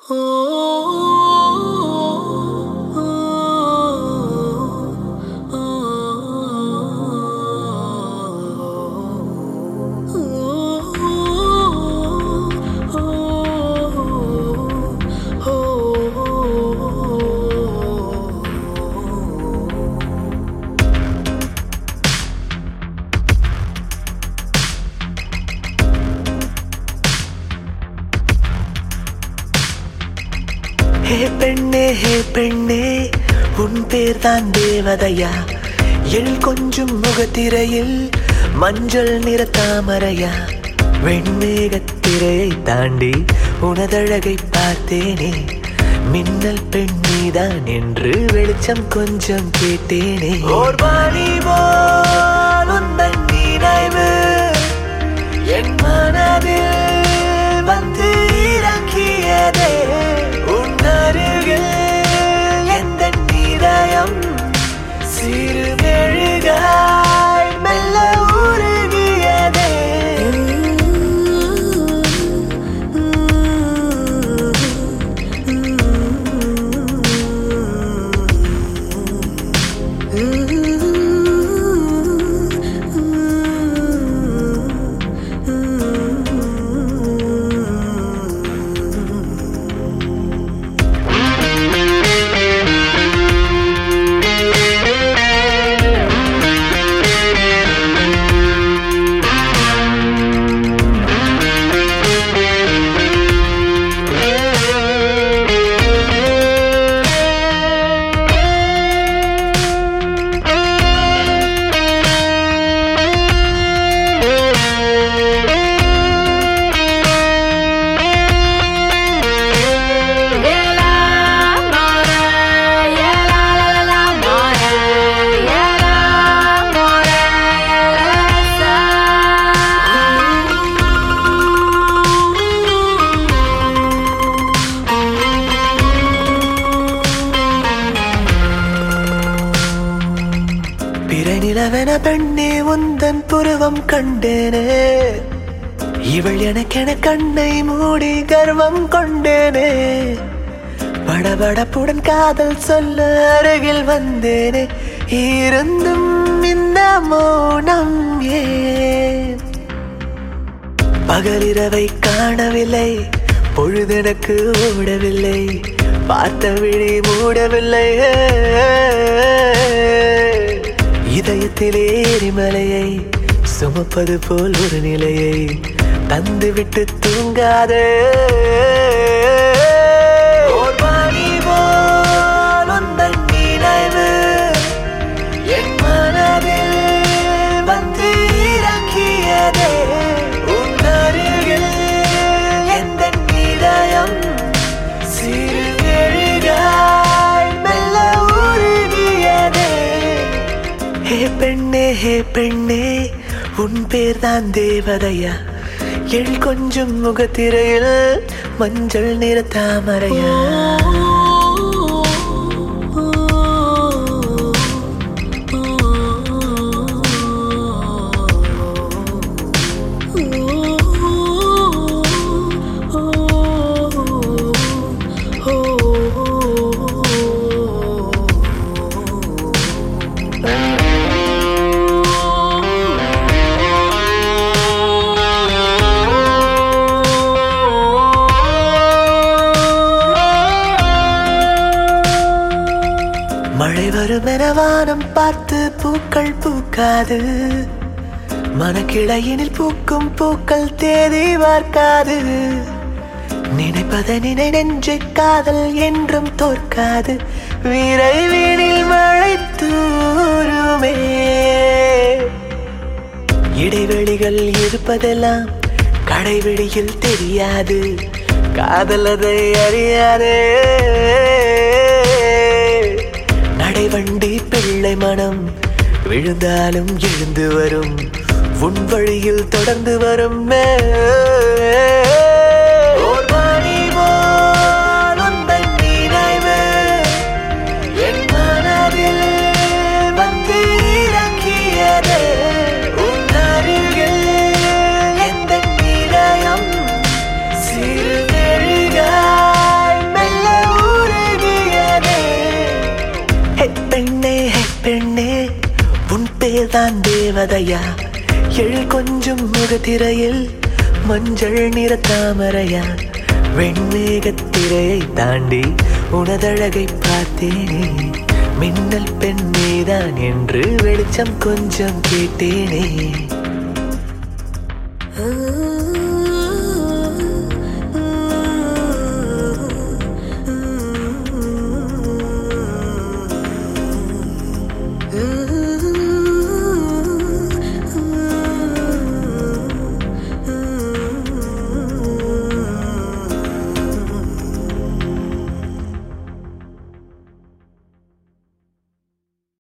ஹே பெண்ணே ஹே பெண்ணே உன் பேர் தான் தேவதையா எள் கொஞ்சம் முகத்திரையில் மஞ்சள் நிற தாமரையா வெண்மேகத்திரையை தாண்டி உனதழகை பார்த்தேனே மின்னல் பெண்ணிதான் என்று வெளிச்சம் கொஞ்சம் கேட்டேனே ஓர் வாணி போல் உந்தன் நினைவு என் மனதில் வந்து இறங்கியதே உன் அருகில் எந்த நிதயம் சிறு மெழுகாய் மெல்ல உருகியதே பிற நிலவென பெண்ணே உந்தன் புருவம் கண்டேனே இவள் எனக்கென கண்ணை மூடி கர்வம் கொண்டேனே படபடப்புடன் காதல் சொல்ல அருகில் வந்தேனே இருந்தும் இந்த மௌனம் ஏன் பகலிரவை காணவில்லை பொழுதெனக்கு ஓடவில்லை பார்த்த விழி மூடவில்லை இதயத்திலே எரிமலையை சுமப்பது போல் ஒரு நிலையை தந்துவிட்டு தூங்காதே ஓர் வாணி போல் உந்தன் நினைவு என் மனதில் வந்து இறங்கியதே உன் அருகில் எந்த நிதயம் சிறு மெழுகாய் மெல்ல உருகியதே ஹே பெண்ணே ஹே பெண்ணே உன் பேர் தான் தேவதையா எள் கொஞ்சம் முகத்திரையில் மஞ்சள் நிற தாமரையா மழை வரும் என வானம் பார்த்து பூக்கள் பூக்காது மனக்கிளையினில் பூக்கும் பூக்கள் தேதி பார்க்காது நினைப்பதை நினை நெஞ்சு காதல் என்றும் தோற்காது விரைவினில் மழை தூருமே இடைவெளிகள் இருப்பதெல்லாம் கடைவெளியில் தெரியாது காதல் அதை அறியாதே நடைவண்டி பிள்ளை மனம் விழுந்தாலும் எழுந்து வரும் உன் வழியில் தொடர்ந்து வரும் ஓர் வாணி போல் உந்தன் நினைவு என் மனதில் வந்து இறங்கியதே உன் அருகில் எந்த நிதயம் சிறு மெழுகாய் பேர்தான் தேவதையா எழில் கொஞ்சம் முகத்திரையில் மஞ்சள் நிற தாமரையா வெண்மேகத்திரையை தாண்டி உனதழகை பார்த்தேனே மின்னல் பெண் நீதான் என்று வெளிச்சம் கொஞ்சம் கேட்டேனே